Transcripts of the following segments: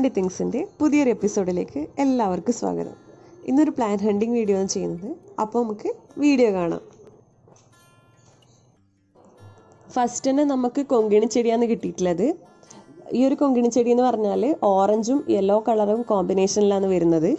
plant തിങ്സിൻ്റെ പുതിയൊരു എപ്പിസോഡിലേക്ക് എല്ലാവർക്കും സ്വാഗതം ഇന്നൊരു പ്ലാന്റ് ഹണ്ടിങ് വീഡിയോ ആണ് ചെയ്യുന്നത് അപ്പോൾ നമുക്ക് വീഡിയോ കാണാം ഫസ്റ്റ് തന്നെ നമുക്ക് കൊങ്കിണി ചെടിയാണ് കിട്ടിയിട്ടുള്ളത് ഈ ഒരു കൊങ്കിണി ചെടി എന്ന് പറഞ്ഞാൽ ഓറഞ്ചും യെല്ലോ കളറും കോമ്പിനേഷനിലാണ് വരുന്നത്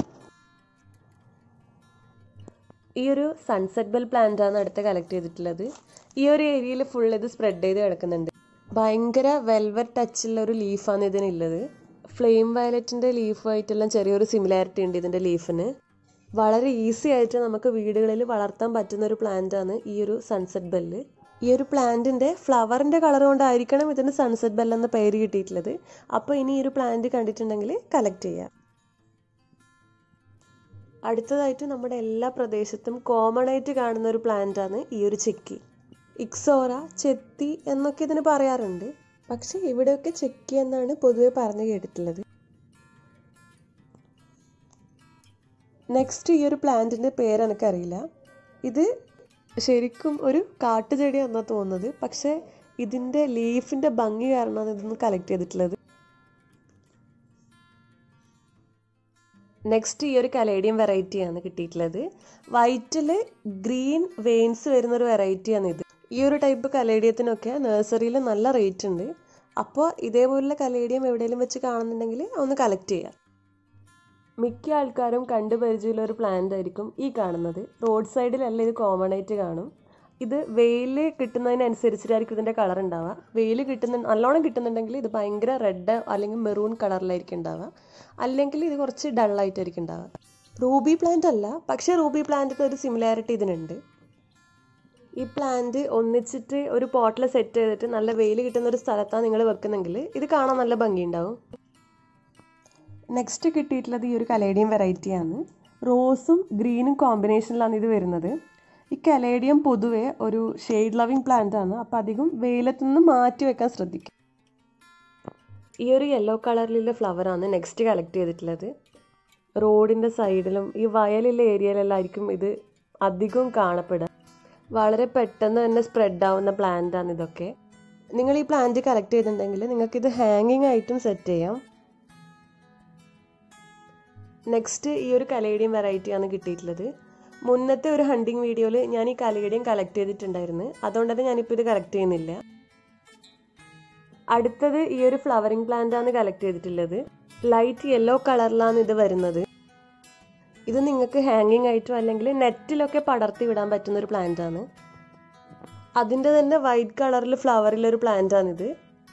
ഈ ഒരു സൺസെറ്റ് ബെൽ പ്ലാന്റ് ആണ് അടുത്ത് കളക്ട് ചെയ്തിട്ടുള്ളത് ഈ ഒരു ഏരിയയിൽ ഫുൾ ഇത് സ്പ്രെഡ് ചെയ്ത് കിടക്കുന്നുണ്ട് ഭയങ്കര വെൽവെറ്റ് ടച്ചുള്ള ഒരു ലീഫാണ് ഇതിനുള്ളത് ഫ്ലെയിം വയലറ്റിൻ്റെ ലീഫുമായിട്ടെല്ലാം ചെറിയൊരു സിമിലാരിറ്റി ഉണ്ട് ഇതിൻ്റെ ലീഫിന് വളരെ ഈസി ആയിട്ട് നമുക്ക് വീടുകളിൽ വളർത്താൻ പറ്റുന്ന ഒരു പ്ലാന്റ് ആണ് ഈ ഒരു സൺസെറ്റ് ബെല്ല് ഈ ഒരു പ്ലാന്റിൻ്റെ ഫ്ലവറിൻ്റെ കളർ കൊണ്ടായിരിക്കണം ഇതിന് സൺസെറ്റ് ബെൽ എന്ന പേര് കിട്ടിയിട്ടുള്ളത് അപ്പോൾ ഇനി ഈ ഒരു പ്ലാന്റ് കണ്ടിട്ടുണ്ടെങ്കിൽ കളക്ട് ചെയ്യാം അടുത്തതായിട്ട് നമ്മുടെ എല്ലാ പ്രദേശത്തും കോമൺ ആയിട്ട് കാണുന്ന ഒരു പ്ലാന്റ് ആണ് ഈ ഒരു ചെക്കി ഇക്സോറ ചെത്തി എന്നൊക്കെ ഇതിന് പറയാറുണ്ട് പക്ഷെ ഇവിടെയൊക്കെ ചെക്കി എന്നാണ് പൊതുവെ പറഞ്ഞു കേട്ടിട്ടുള്ളത് നെക്സ്റ്റ് ഈ ഒരു പ്ലാന്റിൻ്റെ പേര് എനിക്കറിയില്ല ഇത് ശരിക്കും ഒരു കാട്ടുചെടി എന്നാണ് തോന്നുന്നത് പക്ഷേ ഇതിൻ്റെ ലീഫിൻ്റെ ഭംഗി കാരണമാണ് ഇതൊന്ന് കളക്ട് ചെയ്തിട്ടുള്ളത് നെക്സ്റ്റ് ഈ ഒരു കലേഡിയം വെറൈറ്റിയാണ് കിട്ടിയിട്ടുള്ളത് വൈറ്റിൽ ഗ്രീൻ വെയിൻസ് വരുന്ന ഒരു വെറൈറ്റിയാണ് ഇത് ഈ ഒരു ടൈപ്പ് കലേഡിയത്തിനൊക്കെ നഴ്സറിയിൽ നല്ല റേറ്റ് ഉണ്ട് അപ്പോൾ ഇതേപോലുള്ള കലേഡിയം എവിടെയെങ്കിലും വെച്ച് കാണുന്നുണ്ടെങ്കിൽ ഒന്ന് കളക്ട് ചെയ്യാം മിക്ക ആൾക്കാരും കണ്ടു പരിചയമുള്ള ഒരു പ്ലാന്റ് ആയിരിക്കും ഈ കാണുന്നത് റോഡ് സൈഡിലല്ല ഇത് കോമൺ ആയിട്ട് കാണും ഇത് വെയിൽ കിട്ടുന്നതിനനുസരിച്ചിട്ടായിരിക്കും ഇതിൻ്റെ കളർ ഉണ്ടാവുക വെയിൽ കിട്ടുന്ന നല്ലോണം കിട്ടുന്നുണ്ടെങ്കിൽ ഇത് ഭയങ്കര റെഡ് അല്ലെങ്കിൽ മെറൂൺ കളറിലായിരിക്കും ഉണ്ടാവുക അല്ലെങ്കിൽ ഇത് കുറച്ച് ഡള്ളായിട്ടായിരിക്കും ഉണ്ടാവുക റൂബി പ്ലാന്റ് അല്ല പക്ഷേ റൂബി പ്ലാന്റിൻ്റെ ഒരു സിമിലാരിറ്റി ഇതിനുണ്ട് ഈ പ്ലാന്റ് ഒന്നിച്ചിട്ട് ഒരു പോട്ടിൽ സെറ്റ് ചെയ്തിട്ട് നല്ല വെയിൽ കിട്ടുന്ന ഒരു സ്ഥലത്താണ് നിങ്ങൾ വെക്കുന്നെങ്കിൽ ഇത് കാണാൻ നല്ല ഭംഗിയുണ്ടാവും നെക്സ്റ്റ് കിട്ടിയിട്ടുള്ളത് ഈ ഒരു കലേഡിയം വെറൈറ്റിയാണ് റോസും ഗ്രീനും കോമ്പിനേഷനിലാണ് ഇത് വരുന്നത് ഈ കലേഡിയം പൊതുവെ ഒരു ഷെയ്ഡ് ലവിങ് പ്ലാന്റ് ആണ് അപ്പോൾ അധികം വെയിലത്തു നിന്ന് മാറ്റി വെക്കാൻ ശ്രദ്ധിക്കും ഈ ഒരു യെല്ലോ കളറിലുള്ള ഫ്ലവറാണ് നെക്സ്റ്റ് കളക്ട് ചെയ്തിട്ടുള്ളത് റോഡിൻ്റെ സൈഡിലും ഈ വയലുള്ള ഏരിയയിലെല്ലാം ആയിരിക്കും ഇത് അധികം കാണപ്പെടുക വളരെ പെട്ടെന്ന് തന്നെ സ്പ്രെഡ് ആവുന്ന പ്ലാന്റ് ആണ് ഇതൊക്കെ നിങ്ങൾ ഈ പ്ലാന്റ് കളക്ട് ചെയ്തിട്ടുണ്ടെങ്കിൽ നിങ്ങൾക്ക് ഇത് ഹാങ്ങിങ് ആയിട്ടും സെറ്റ് ചെയ്യാം നെക്സ്റ്റ് ഈ ഒരു കലേഡിയം വെറൈറ്റിയാണ് കിട്ടിയിട്ടുള്ളത് മുന്നത്തെ ഒരു ഹണ്ടിങ് വീഡിയോയിൽ ഞാൻ ഈ കലേഡിയം കളക്ട് ചെയ്തിട്ടുണ്ടായിരുന്നു അതുകൊണ്ട് തന്നെ ഞാനിപ്പോൾ ഇത് കളക്ട് ചെയ്യുന്നില്ല അടുത്തത് ഈ ഒരു ഫ്ലവറിങ് പ്ലാന്റ് ആണ് കളക്ട് ചെയ്തിട്ടുള്ളത് ലൈറ്റ് യെല്ലോ കളറിലാണ് ഇത് വരുന്നത് ഇത് നിങ്ങൾക്ക് ഹാങ്ങിങ് ആയിട്ടോ അല്ലെങ്കിൽ നെറ്റിലൊക്കെ പടർത്തി വിടാൻ പറ്റുന്ന ഒരു പ്ലാന്റ് ആണ് അതിൻ്റെ തന്നെ വൈറ്റ് കളറിൽ ഫ്ലവറിലൊരു പ്ലാന്റ് ആണിത്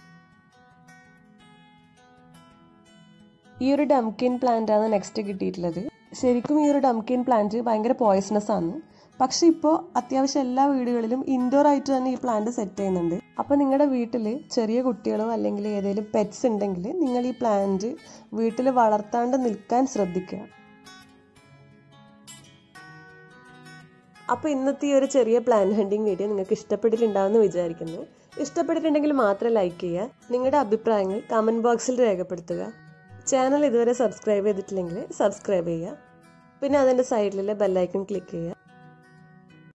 ഈ ഒരു ഡംകിൻ പ്ലാന്റ് ആണ് നെക്സ്റ്റ് കിട്ടിയിട്ടുള്ളത് ശരിക്കും ഈ ഒരു ഡംകിൻ പ്ലാന്റ് ഭയങ്കര പോയ്സണസ് ആണ് പക്ഷെ ഇപ്പോൾ അത്യാവശ്യം എല്ലാ വീടുകളിലും ഇൻഡോർ ആയിട്ട് തന്നെ ഈ പ്ലാന്റ് സെറ്റ് ചെയ്യുന്നുണ്ട് അപ്പോൾ നിങ്ങളുടെ വീട്ടിൽ ചെറിയ കുട്ടികളോ അല്ലെങ്കിൽ ഏതെങ്കിലും പെറ്റ്സ് ഉണ്ടെങ്കിൽ നിങ്ങൾ ഈ പ്ലാന്റ് വീട്ടിൽ വളർത്താണ്ട് നിൽക്കാൻ ശ്രദ്ധിക്കുക അപ്പോൾ ഇന്നത്തെ ഈ ഒരു ചെറിയ പ്ലാൻ ഹണ്ടിങ് വീഡിയോ നിങ്ങൾക്ക് ഇഷ്ടപ്പെട്ടിട്ടുണ്ടാവുമെന്ന് വിചാരിക്കുന്നു ഇഷ്ടപ്പെട്ടിട്ടുണ്ടെങ്കിൽ മാത്രം ലൈക്ക് ചെയ്യുക നിങ്ങളുടെ അഭിപ്രായങ്ങൾ കമൻറ്റ് ബോക്സിൽ രേഖപ്പെടുത്തുക ചാനൽ ഇതുവരെ സബ്സ്ക്രൈബ് ചെയ്തിട്ടില്ലെങ്കിൽ സബ്സ്ക്രൈബ് ചെയ്യുക പിന്നെ അതിൻ്റെ സൈഡിലെ ബെല്ലൈക്കൺ ക്ലിക്ക് ചെയ്യുക